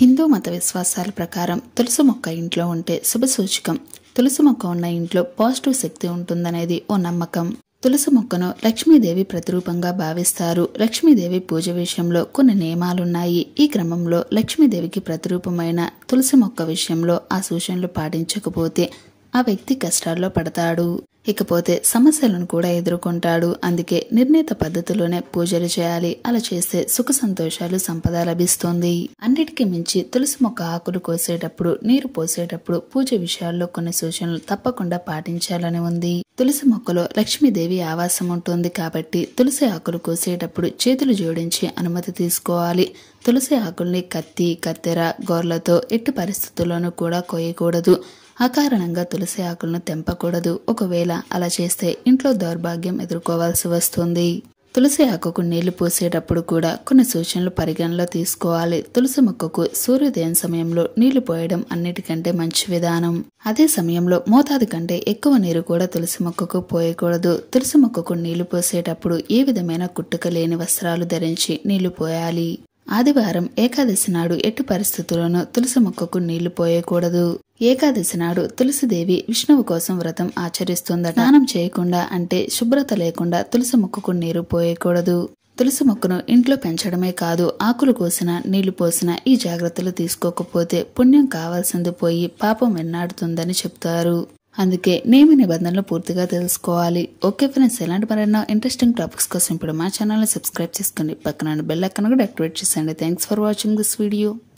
హిందూ మత విశ్వాసాల ప్రకారం తులసి మొక్క ఇంట్లో ఉంటే శుభసూచకం తులసి మొక్క ఉన్న ఇంట్లో పాజిటివ్ శక్తి ఉంటుందనేది ఓ నమ్మకం తులసి మొక్కను లక్ష్మీదేవి ప్రతిరూపంగా భావిస్తారు లక్ష్మీదేవి పూజ విషయంలో కొన్ని నియమాలున్నాయి ఈ క్రమంలో లక్ష్మీదేవికి ప్రతిరూపమైన తులసి మొక్క విషయంలో ఆ సూచనలు పాటించకపోతే ఆ వ్యక్తి కష్టాల్లో పడతాడు ఇకపోతే సమస్యలను కూడా ఎదుర్కొంటాడు అందుకే నిర్ణీత పద్ధతిలోనే పూజలు చేయాలి అలా చేస్తే సుఖ సంతోషాలు సంపద లభిస్తుంది అన్నిటికీ మించి తులసి మొక్క ఆకులు కోసేటప్పుడు నీరు పోసేటప్పుడు పూజ విషయాల్లో కొన్ని సూచనలు తప్పకుండా పాటించాలని ఉంది తులసి మొక్కలో లక్ష్మీదేవి ఆవాసం ఉంటుంది కాబట్టి తులసి ఆకులు కోసేటప్పుడు చేతులు జోడించి అనుమతి తీసుకోవాలి తులసి ఆకుల్ని కత్తి కత్తెర గోర్లతో ఎట్టి పరిస్థితుల్లోనూ కూడా కోయకూడదు అకారణంగా తులసి ఆకులను తెంపకూడదు ఒకవేళ అలా చేస్తే ఇంట్లో దౌర్భాగ్యం ఎదుర్కోవాల్సి వస్తుంది తులసి ఆకుకు నీళ్లు పోసేటప్పుడు కూడా కొన్ని సూచనలు పరిగణలో తీసుకోవాలి తులసి మొక్కకు సూర్యోదయం సమయంలో నీళ్లు పోయడం అన్నిటికంటే మంచి విధానం అదే సమయంలో మోతాదు కంటే ఎక్కువ నీరు కూడా తులసి మొక్కకు పోయకూడదు తులసి మొక్కకు నీళ్లు పోసేటప్పుడు ఏ విధమైన కుట్టుక లేని వస్త్రాలు ధరించి నీళ్లు పోయాలి ఆదివారం ఏకాదశి నాడు ఎట్టి పరిస్థితుల్లోనూ తులసి మొక్కకు నీళ్లు పోయకూడదు ఏకాదశి నాడు తులసిదేవి విష్ణువు కోసం వ్రతం ఆచరిస్తుందట స్నానం చేయకుండా అంటే శుభ్రత లేకుండా తులసి మొక్కకు నీరు పోయకూడదు తులసి మొక్కను ఇంట్లో పెంచడమే కాదు ఆకులు కోసిన నీళ్లు పోసిన ఈ జాగ్రత్తలు తీసుకోకపోతే పుణ్యం కావాల్సింది పోయి పాపం వెన్నాడుతుందని చెప్తారు అందుకే నియమ నిబంధనలు పూర్తిగా తెలుసుకోవాలి ఓకే ఫ్రెండ్స్ ఎలాంటి మరెన్నో ఇంట్రెస్టింగ్ టాపిక్స్ కోసం ఇప్పుడు మా ఛానల్ని సబ్స్క్రైబ్ చేసుకోండి పక్కన బెల్ ఐకాన్ కూడా యాక్టివేట్ చేసండి thanks for watching this video